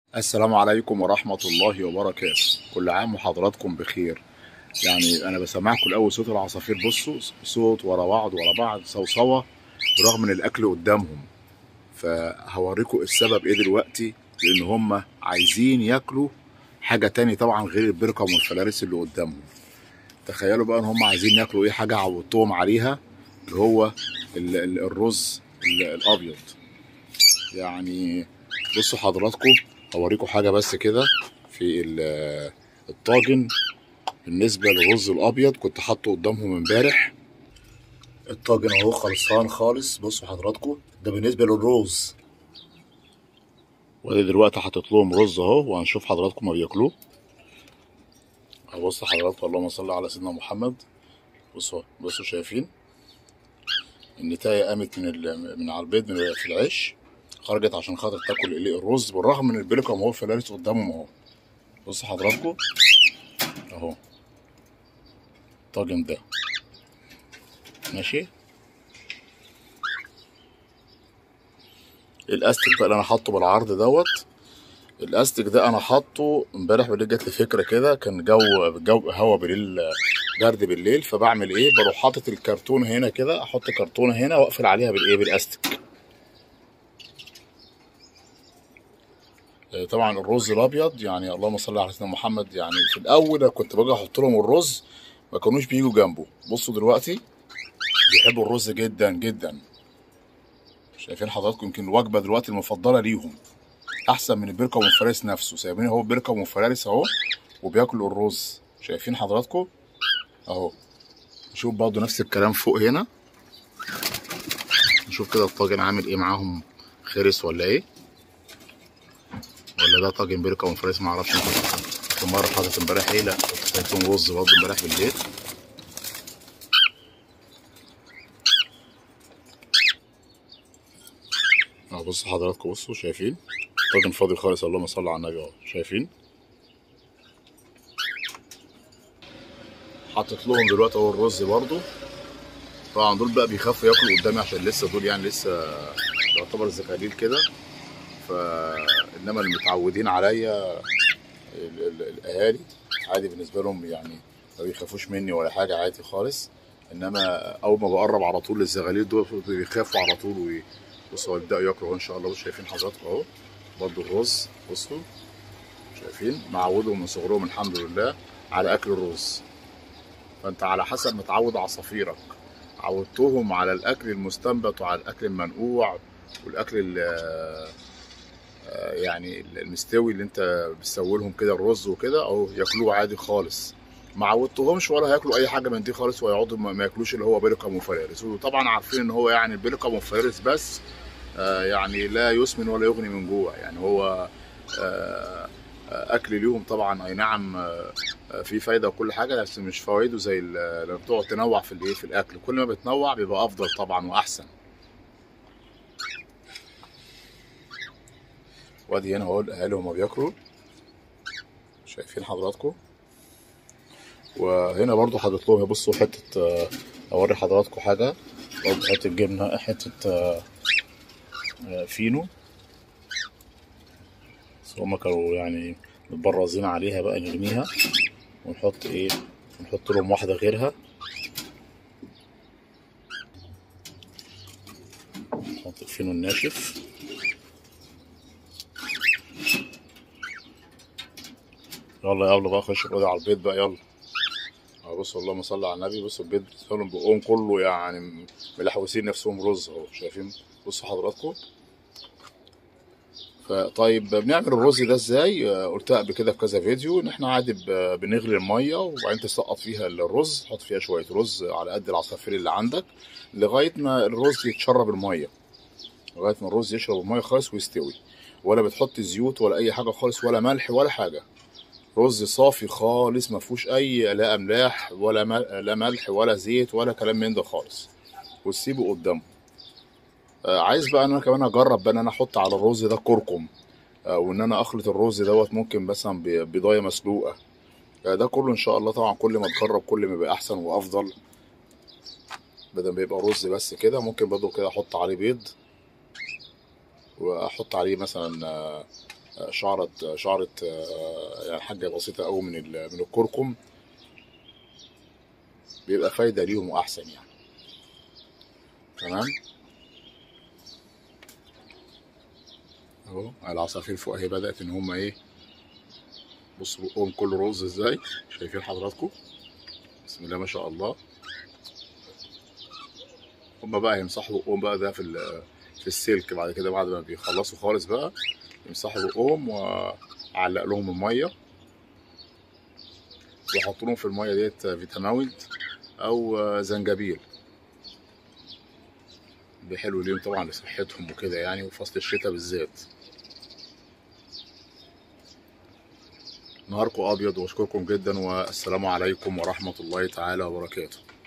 السلام عليكم ورحمة الله وبركاته كل عام وحضراتكم بخير يعني أنا بسمعكم الأول صوت العصافير بصوا صوت ورا بعض ورا بعض صوصوة برغم إن الأكل قدامهم فهوريكم السبب إيه دلوقتي لأن هم عايزين ياكلوا حاجة تاني طبعا غير البركم والفلارس اللي قدامهم تخيلوا بقى إن هم عايزين ياكلوا إيه حاجة عودتهم عليها اللي هو ال- ال- الرز ال- الأبيض يعني بصوا حضراتكم هوريكم حاجة بس كده في ال- الطاجن بالنسبة للرز الأبيض كنت حاطه قدامهم امبارح الطاجن اهو خلصان خالص بصوا حضراتكم ده بالنسبة للرز وادي دلوقتي حاطط لهم رز اهو وهنشوف حضراتكم ما بياكلوه اهو بصوا حضراتكم اللهم صل على سيدنا محمد بصوا بصوا شايفين النتاية قامت من ال- من على البيض من في العيش خرجت عشان خاطر تاكل ال- الرز بالرغم من البلكم اهو الفلارس قدامهم اهو بصوا حضراتكم اهو الطاجن ده ماشي الاستك بقى اللي انا حاطه بالعرض دوت الاستك ده انا حاطه امبارح بالليل جات لي فكره كده كان جو جو هوا بالليل برد بالليل فبعمل ايه بروح حاطط الكرتونه هنا كده احط كرتونه هنا واقفل عليها بالايه بالاستك آه، طبعا الرز الابيض يعني اللهم صل على سيدنا محمد يعني في الاول كنت باجي احط لهم الرز ما كانوش بيجوا جنبه بصوا دلوقتي بيحبوا الرز جدا جدا شايفين حضراتكم يمكن الوجبه دلوقتي المفضله ليهم احسن من البركه والفرارس نفسه سايبين اهو البركه والفرارس اهو وبياكلوا الرز شايفين حضراتكم اهو نشوف برضه نفس الكلام فوق هنا نشوف كده الطاجن عامل ايه معاهم خرس ولا ايه ولا ده طاجن بركه وفرارس ما اعرفش كنت مره حاطط امبارح ايه لا كنت حاطط رز برضه امبارح بالليل اهو بصوا حضراتكم بصوا شايفين طاجن فاضي خالص اللهم صل على النبي اهو شايفين حاطط لهم دلوقتي اهو الرز برضو طبعا دول بقى بيخافوا ياكلوا قدامي عشان لسه دول يعني لسه يعتبر زغاليل كده فانما المتعودين عليا ال- ال- الاهالي عادي بالنسبه لهم يعني ما بيخافوش مني ولا حاجه عادي خالص انما اول ما بقرب على طول للزغاليل دول بيخافوا على طول وي- بصوا يبداوا ياكلوا ان شاء الله بصوا شايفين حضراتكم اهو برضو الرز بصوا شايفين معودهم من صغرهم الحمد لله على اكل الرز فانت على حسب ما تعود عصافيرك عودتهم على الاكل المستنبت وعلى الاكل المنقوع والاكل ال- آه، يعني المستوي اللي انت بتسوي لهم كده الرز وكده او ياكلوه عادي خالص ما عودتهمش ولا هياكلوا اي حاجه من دي خالص ويقعدوا ما ما ياكلوش اللي هو بيركم وفرارس وطبعا عارفين ان هو يعني البيركم وفرارس بس آه، يعني لا يسمن ولا يغني من جوع يعني هو آه، آه، اكل ليهم طبعا اي نعم آه، آه، في فايده وكل حاجه بس مش فوائده زي ال- لما بتقعد تنوع في الايه في الاكل كل ما بتنوع بيبقى افضل طبعا واحسن وادي هنا اهو الاهالي هما بياكلوا شايفين حضراتكم وهنا برضو حاطط لهم بصوا حته آه، اوري حضراتكم حاجه برضو حته جبنه حته آه، آه، فينو بس هما كانوا يعني متبرزين عليها بقى نرميها ونحط ايه ونحط لهم واحده غيرها نحط الفينو الناشف يلا يلا بقى خش اقعدوا على البيت بقى يلا اهو بصوا اللهم صل على النبي بصوا البيت بتاعهم بقهم كله يعني ملحوسين نفسهم رز اهو شايفين بصوا حضراتكم فطيب بنعمل الرز ده ازاي آه، قلتها قبل كده في كذا فيديو ان احنا عادي ب- بنغلي الميه وبعدين تسقط فيها الرز تحط فيها شويه رز على قد العصافير اللي عندك لغايه ما الرز يتشرب الميه لغايه ما الرز يشرب الميه خالص ويستوي ولا بتحط زيوت ولا اي حاجه خالص ولا ملح ولا حاجه رز صافي خالص ما فيهوش اي لا املاح ولا مل... لا ملح ولا زيت ولا كلام من ده خالص وتسيبه قدامه آه عايز بقى انا كمان اجرب بقى ان انا احط على الرز ده كركم آه وان انا اخلط الرز دوت ممكن مثلا ببيضايه مسلوقه آه ده كله ان شاء الله طبعا كل ما تجرب كل ما يبقى احسن وافضل بدل ما يبقى رز بس كده ممكن برضه كده احط عليه بيض واحط عليه مثلا آه، آه، شعرة شعرة آه، يعني حاجة بسيطة أوي من ال- من الكركم بيبقى فايدة ليهم وأحسن يعني تمام اهو العصافير فوق اهي بدأت ان هما ايه بصوا بقهم كله رز ازاي شايفين حضراتكم بسم الله ما شاء الله هما بقى يمسحوا بقهم بقى ده في ال- في السلك بعد كده بعد ما بيخلصوا خالص بقى يمسحوا بقهم واعلق لهم الميه واحط لهم في الميه ديت فيتامويد او زنجبيل بحلو ليهم طبعا لصحتهم وكده يعني وفصل الشتاء بالذات نهاركم ابيض واشكركم جدا والسلام عليكم ورحمه الله تعالى وبركاته